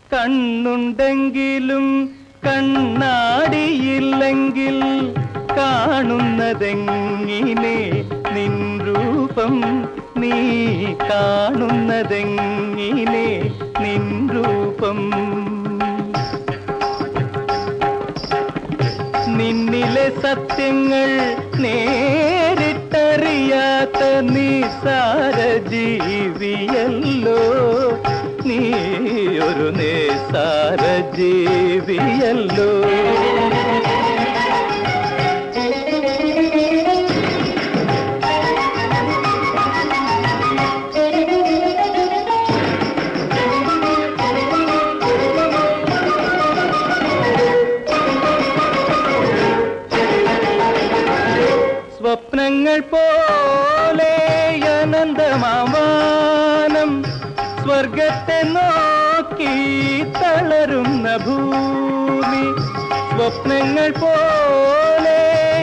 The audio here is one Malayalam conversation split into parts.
കണ്ണുണ്ടെങ്കിലും കണ്ണാടിയില്ലെങ്കിൽ കാണുന്നതെങ്ങിനെ നിൻ രൂപം നീ കാണുന്നതെങ്ങിനെ നിൻ രൂപം നിന്നിലെ സത്യങ്ങൾ നേരിട്ടറിയാത്ത നിസാര ജീവിയല്ലോ നീ ഒരു നിസാര ജീവിയല്ലോ സ്വപ്നങ്ങൾ പോലെ അനന്തമാവാനം സ്വർഗത്തെ നോക്കി തളരുന്ന ഭൂമി സ്വപ്നങ്ങൾ പോലെ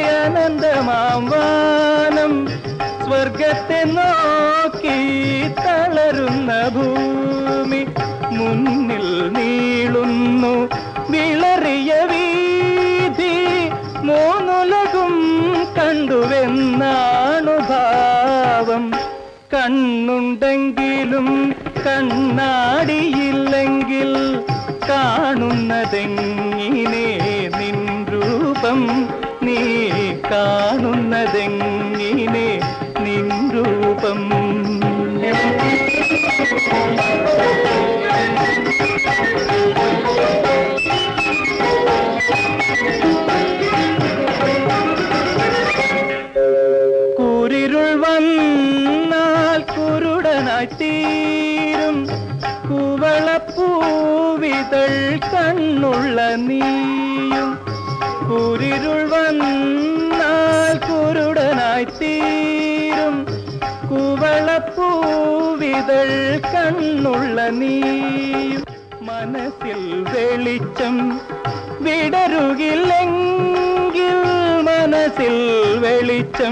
അനന്തമാവാനം സ്വർഗത്തെ നോക്കി തളരുന്ന ഭൂമി മുന്നിൽ നീളുന്നു വിളറിയ വീതി മൂന്നുലകും കണ്ടുവെന്നാണു ഭാവം കണ്ണുണ്ടെങ്കിലും കണ്ണാടിയില്ലെങ്കിൽ കാണുന്നതെങ്ങിനെ നിൻ രൂപം നീ കാണുന്നതെങ്ങിനെ നിൻ രൂപം കൂരിരുൾ വന്നാൽ കുരുടനായി തീരും കുവളപ്പൂവിതൾ കണ്ണുള്ള നീയും കൂരിരുൾ വന്നാൽ കുരുടനായി തീരും കുവളപ്പൂവിതൾ കണ്ണുള്ള നീയും മനസ്സിൽ വെളിച്ചം വിടരുകില്ലെങ്കിൽ മനസ്സിൽ വെളിച്ചം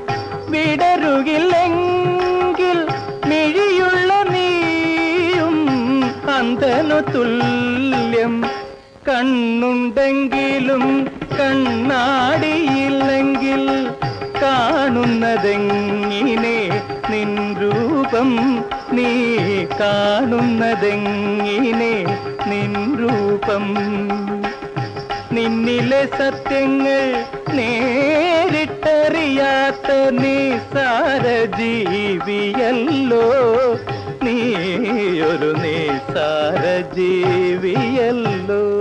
വിടരുകില്ലെങ്കിൽ മിഴിയുള്ള നീയും അന്ധനു തുല്യം കണ്ണുണ്ടെങ്കിലും കണ്ണാടിയില്ലെങ്കിൽ കാണുന്നതെങ്ങിനെ നിൻ രൂപം നീ കാണുന്നതെങ്ങിനെ നിൻ രൂപം നിന്നിലെ സത്യങ്ങൾ നേരിട്ടറിയാത്ത നിസാര ജീവിയല്ലോ നീ ഒരു നിസാര ജീവിയല്ലോ